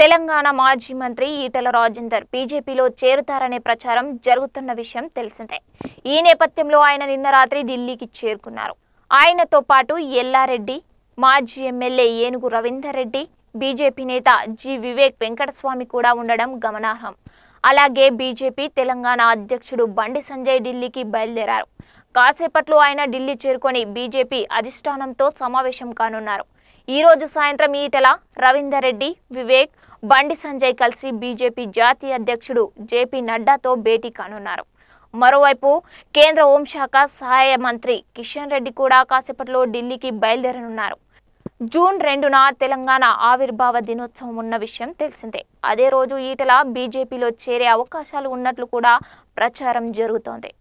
తెలంగాణ మాజీ మంత్రి ఈటల రాజేందర్ బీజేపీలో చేరుతారనే ప్రచారం జరుగుతున్న విషయం తెలిసిందే ఈ నేపథ్యంలో ఆయన నిన్న రాత్రి ఢిల్లీకి చేరుకున్నారు ఆయనతో పాటు ఎల్లారెడ్డి మాజీ ఎమ్మెల్యే ఏనుగు రవీందర్ రెడ్డి బీజేపీ నేత జి వివేక్ వెంకటస్వామి కూడా ఉండడం గమనార్హం అలాగే బీజేపీ తెలంగాణ అధ్యక్షుడు బండి సంజయ్ ఢిల్లీకి బయలుదేరారు కాసేపట్లో ఆయన ఢిల్లీ చేరుకొని బీజేపీ అధిష్టానంతో సమావేశం కానున్నారు ఈ రోజు సాయంత్రం ఈటల రవీందర్ రెడ్డి వివేక్ బండి సంజయ్ కలిసి బీజేపీ జాతీయ అధ్యక్షుడు జేపీ నడ్డాతో భేటీ కానున్నారు మరోవైపు కేంద్ర హోంశాఖ సహాయ మంత్రి కిషన్ రెడ్డి కూడా కాసేపట్లో ఢిల్లీకి బయలుదేరనున్నారు జూన్ రెండున తెలంగాణ ఆవిర్భావ దినోత్సవం ఉన్న విషయం తెలిసిందే అదే రోజు ఈటల బీజేపీలో చేరే అవకాశాలు ఉన్నట్లు కూడా ప్రచారం జరుగుతోంది